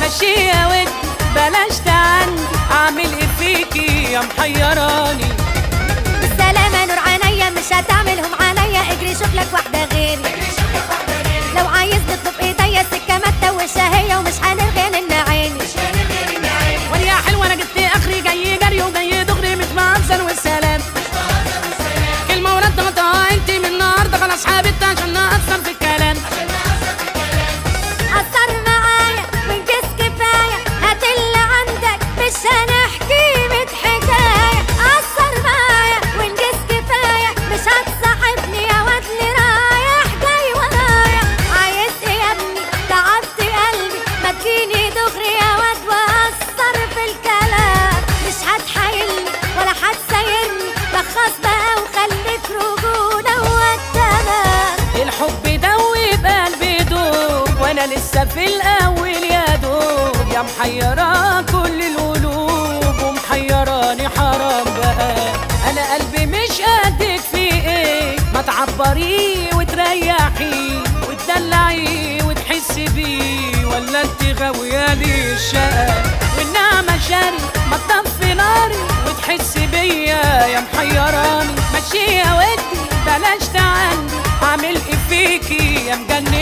ماشي يا ودي بلاش تعني اعمل ايه فيكي يا محيراني بالسلامة نور عينيا مش هتعملهم عليا اجري شوف لك واحدة غيري لو عايز نطلب ايديا السكة ما تتوشها هي ومش هنرغي من عيني وانا يا حلوه انا جبت اخري جاي جري وجاي دغري مش مهزر والسلام كلمه ورد غطا انت من النهارده خلاص حاببت عشان نأثر في الكلام أثر معايا وانجز كفاية هات اللي عندك مش هنحكي ميت حكاية أثر معايا وانجز كفاية مش هتصاحبني يا واد اللي رايح جاي ورايا عايز ايه يا ابني تعبت قلبي ما تجيني دغري يا واد وأثر في الكلام مش هتحايلني ولا هتسايرني لخص بقى وخليك رجولة والتمام الحب دوب قلبي دوب وانا لسه في الاول يا دوب يا محيرة كل القلوب ومحيراني حرام بقى انا قلبي مش قدك في ايه ما تعبريه وتريحي وتدلعي وتحسي بيه ولا انت غاوية لي الشقة والنعمة شاري ما تطفي ناري وتحسي بيا يا محيراني ماشي يا ودي بلاش تعني اعمل ايه فيكي يا مجننة